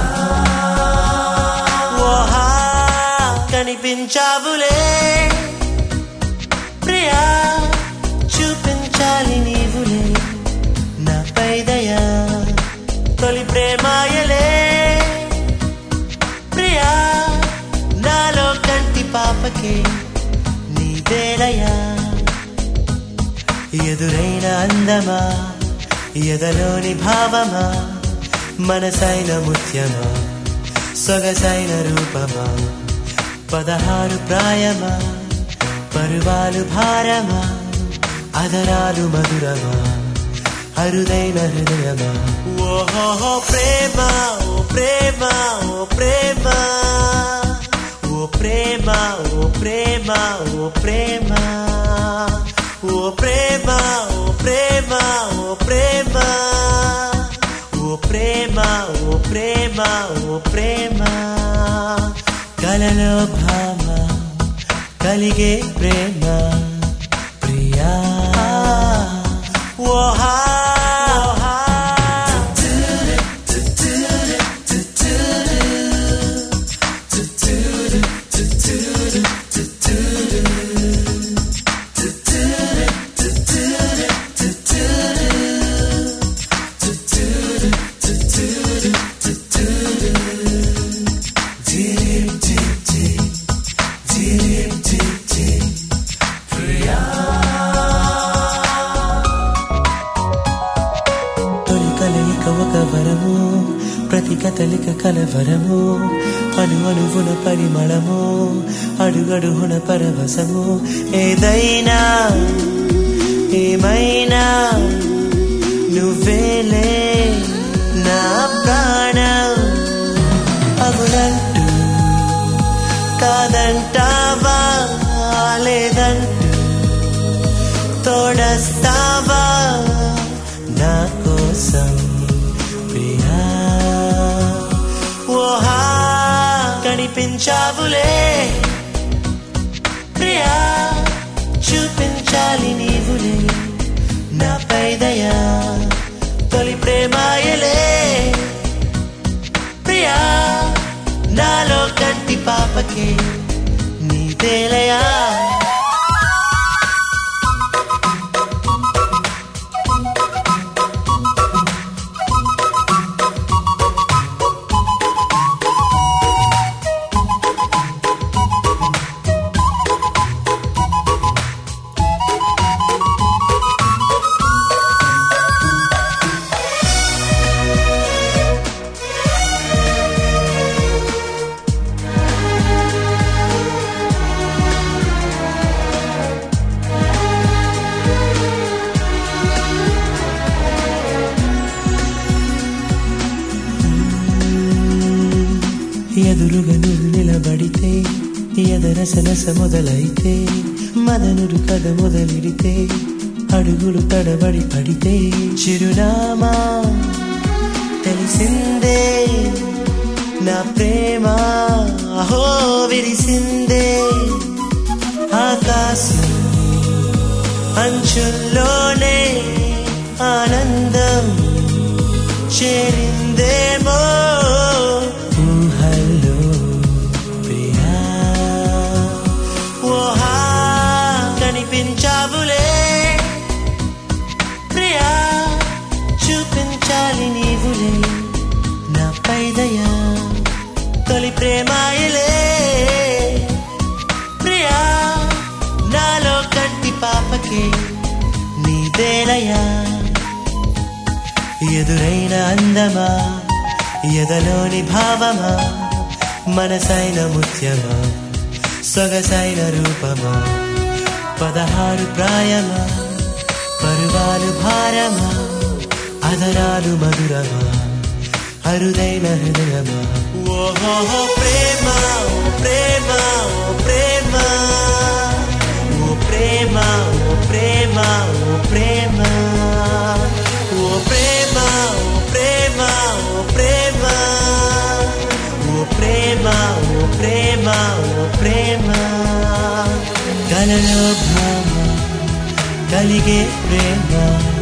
ఓహా కనిపించావులే ప్రియా చూపించాలి నీవులే నా పైదయా తొలి ప్రేమాయలే ప్రియా నాలో కంటి పాపకే నీదేలయా ఎదురైన అందమా ఎదలోని భావమా మనసైన ముత్యమా సొగసైన రూపమా పదహారు ప్రాయమా పరువాలు భారమా అదరాలు మధురమా అరుదైన హృదయమా ఓహో ప్రేమ ఓ ప్రేమ ఓ ప్రేమ ఓ ప్రేమ ఓ ప్రేమ ఓ ప్రేమ ఓ ప్రేమ ఓ ప్రేమ ఓ ప్రేమ ఓ ప్రేమ ఓ ప్రేమ ఓ ప్రేమ కలలో భామ కలిగే ప్రేమ ప్రియా ఓహా తొలి కలయిక ఒక వరము ప్రతి కదలిక కలవరము అను అనువున పరిమళము అడుగడుగున పరవశము ఏదైనా ఏమైనా నువ్వేలే నా ప్రాణం అవునంటూ కాదంటావా లేదంటూ తోడస్తావా నా కోసం ప్రియా ఓహా కనిపించావులే ప్రియా చూపించాలి నీవులే నా పైదయా తొలి ప్రేమాయలే ప్రియా నాలో కంటి పాపకే నీదేలయా ఎదురుగా నువ్వు నిలబడితే ఎదరసనస మొదలైతే మదనుడు కథ మొదలిడితే అడుగులు తడబడి పడితే చిరునామా తెలిసిందే నా ప్రేమ అహో విరిసిందే ఆకాశం అంచుల్లోనే ఆనందం చేరిందేమో ఊహల్లో ప్రియా ఓహా కనిపించావులే ప్రియా చూపించాలి నీవులే నా పైదయా తొలి ప్రేమాయలే ప్రియా నాలో కంటి పాపకే నీదేలయా ఎదురైన అందమా ఎదలోని భావమా మనసైన ముత్యమా సొగసైన రూపమా పదహారు ప్రాయమా పరువాలు భారమా అదరాలు మధురమా అరుదైన హృదయమా ఓహో ప్రేమ ఓ ప్రేమ ఓ ప్రేమ ఓ ప్రేమ ఓ ప్రేమ ఓ ప్రేమ ఓ ప్రేమ ఓ ప్రేమ ఓ ప్రేమ ఓ ప్రేమ ఓ ప్రేమ ఓ ప్రేమ కలలో భామ కలిగే ప్రేమ